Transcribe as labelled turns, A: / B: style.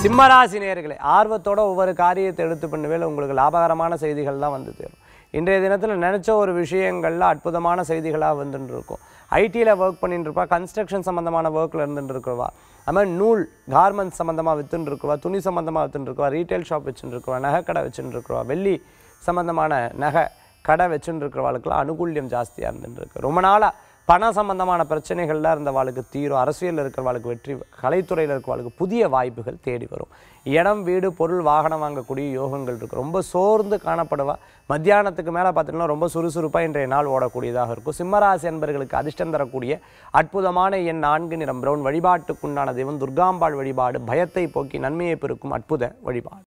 A: சிம்மராசி நேயர்களே ஆர்வத்தோட ஒவ்வொரு காரியத்தை எடுத்து பண்ணுவேல உங்களுக்கு லாபகரமான செய்திகள் தான் வந்து சேரும் இன்றைய தினத்தில் நினச்ச ஒரு விஷயங்கள்ல அற்புதமான செய்திகளாக வந்துட்டு இருக்கும் ஐடியில் ஒர்க் பண்ணிட்டு இருப்பா கன்ஸ்ட்ரக்ஷன் சம்மந்தமான ஒர்க்கில் இருந்துட்டு இருக்கிறவா அது மாதிரி நூல் கார்மெண்ட்ஸ் சம்மந்தமாக வித்துன்னு இருக்கவா துணி சம்மந்தமாக வித்துன்னு இருக்கவா ரீட்டைல் ஷாப் வச்சுட்டு இருக்கவா நகை கடை வச்சுட்டு இருக்கவா வெள்ளி சம்மந்தமான நகை கடை வச்சுட்டு இருக்கிறவாளுக்கெல்லாம் அனுகூல்யம் ஜாஸ்தியாக இருந்துட்டு இருக்கு ரொம்ப நாளாக பண சம்பந்தமான பிரச்சனைகள்லாம் இருந்தவாளுக்கு தீரும் அரசியலில் இருக்கிறவாளுக்கு வெற்றி கலைத்துறையில் இருக்கிறவாளுக்கு புதிய வாய்ப்புகள் தேடி வரும் இடம் வீடு பொருள் வாகனம் வாங்கக்கூடிய யோகங்கள் இருக்குது ரொம்ப சோர்ந்து காணப்படுவா மத்தியானத்துக்கு மேலே பார்த்தீங்கன்னா ரொம்ப சுறுசுறுப்பாக இன்றைய நாள் ஓடக்கூடியதாக இருக்கும் சிம்மராசி என்பர்களுக்கு அதிர்ஷ்டம் தரக்கூடிய அற்புதமான எண் நான்கு நிறம் பிரவுன் வழிபாட்டுக்குண்டான தெய்வம் துர்காம்பாள் வழிபாடு பயத்தை போக்கி நன்மையை பெருக்கும் அற்புத வழிபாடு